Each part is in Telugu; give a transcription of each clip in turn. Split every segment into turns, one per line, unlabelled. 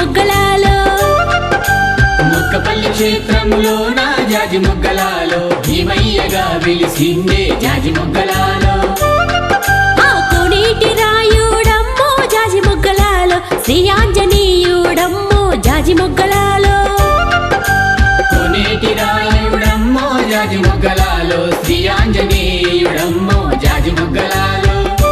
మొగ్గలాలో
మొక్కపల్లి క్షేత్రంలో నా జాజి మొగ్గలాలో భీమయ్యగా వెలిసిందే జాజి మొగ్గలాలో
ఆ కోనేటి రాయుడమ్మో జాజి మొగ్గలాలో శ్రీ ఆంజనేయుడమ్మో జాజి మొగ్గలాలో
కొనేటి రాయుడమ్మో జాజి మొగ్గలాలో శ్రీ ఆంజనేయుడమ్మో జాజి మొగ్గలాలో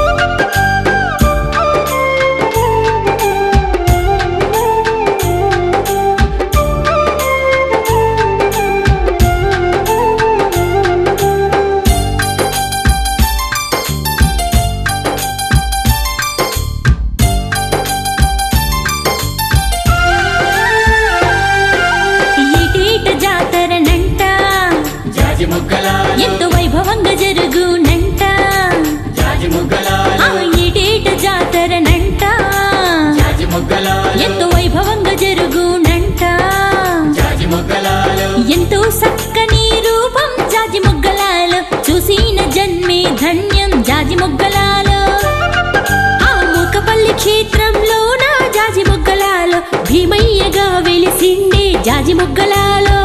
ఈటేట జాతరనంట
జాజి మొగ్గలాలో
ఎంతో వైభవంగా జరుగునంట
జాజి
ఆ
మొగ్గలాలో
ఈటేట జాతరనంట
జాజి మొగ్గలాలో
ఎంతో వైభవంగా జరుగునంట
జాజి మొగ్గలాలో
ఎంతో చక్కని రూపం జాజి మొగ్గలాలో చూసిన జన్మే ధన్యం జాజి మొగ్గలాలో ఆ మూకపల్లి క్షేత్రంలో నా జాజి మొగ్గలాలో భీమయ్యగా వెలిసిండే జాజి మొగ్గలాలో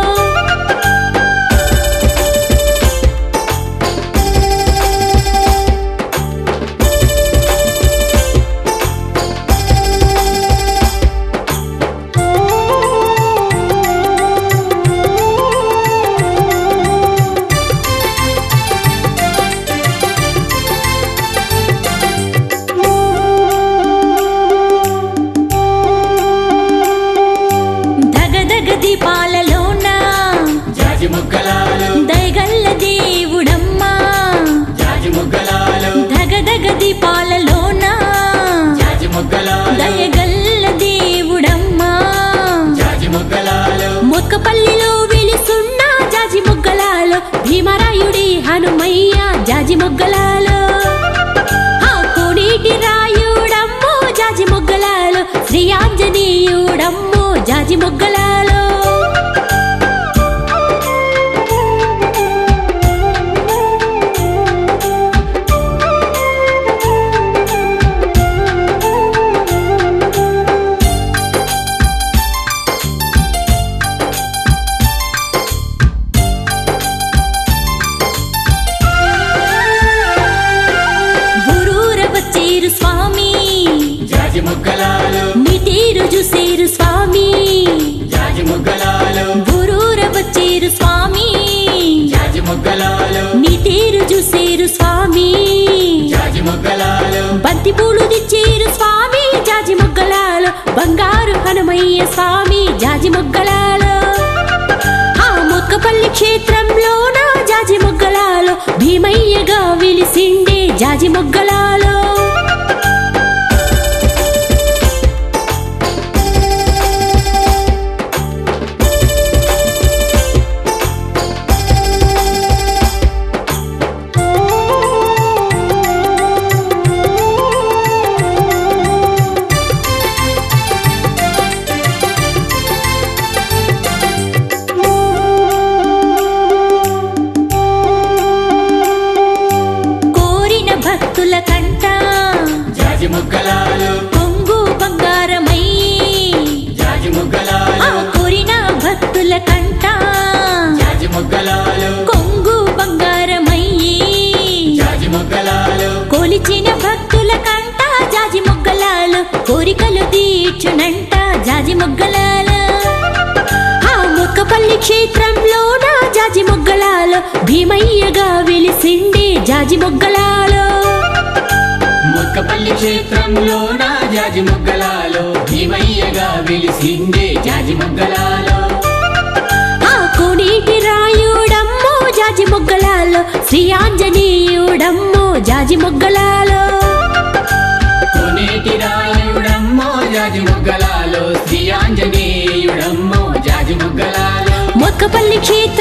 దగదగ దీపాలలోన
జాజి మొగ్గలాలో
దయగల్ల దేవుడమ్మా
జాజి మొగ్గలాలో
దగదగ దీపాలలోన
జాజి మొగ్గలాలో
దయగల్ల దేవుడమ్మా
జాజి మొగ్గలాలో
మొక్కపల్లిలో వెలిసున్న జాజి మొగ్గలాలో భీమరాయుడి హనుమయ్య జాజి మొగ్గలాలో ఆ కోనేటి రాయుడమ్మో జాజి మొగ్గలాలో శ్రీ ఆంజనేయుడమ్మో జాజి మొగ్గలాలో ఊరూర వచ్చేరు స్వామి
జాజి మొగ్గలాలో
నీ తీరు చూసేరు స్వామి
జాజి మొగ్గలాలో
ఊరూర వచ్చేరు స్వామి
జాజి మొగ్గలాలో
నీ తీరు చూసేరు స్వామి
జాజి మొగ్గలాలో
బంతి పూలు తెచ్చేరు స్వామి జాజి మొగ్గలాలో బంగారు హనుమయ్య స్వామి జాజి మొగ్గలాలో ఆ మొక్కపల్లి క్షేత్రంలో నా జాజి మొగ్గలాలో భీమయ్యగా వెలిసిండే జాజి మొగ్గలాలో కోరిన భక్తుల కంట
జాజి మొగ్గలాలో
కొంగు బంగారమయ్యి
జాజి
ఆ
మొగ్గలాలో
కోరిన భక్తుల కంట
జాజి మొగ్గలాలో
కొంగు బంగారమయ్యి
జాజి మొగ్గలాలో
కొలిచిన భక్తుల కంట జాజి మొగ్గలాలు కోరికలు తీర్చునంట జాజి మొగ్గలాలు ఆ మొక్కపల్లి క్షేత్రంలో నా జాజి మొగ్గలాలు భీమయ్యగా వెలిసిండే జాజి మొగ్గలాలు
మొక్కపల్లి క్షేత్రంలో నా జాజి మొగ్గలాలో భీమయ్యగా వెలిసిందే జాజి మొగ్గలాలో
ఆ కోనేటి రాయుడమ్మో జాజి మొగ్గలాలో శ్రీ ఆంజనేయుడమ్మో జాజి మొగ్గలాలో
కొనేటి రాయుడమ్మో జాజి మొగ్గలాలో శ్రీ ఆంజనేయుడమ్మో జాజి మొగ్గలాలో
మొక్కపల్లి క్షేత్ర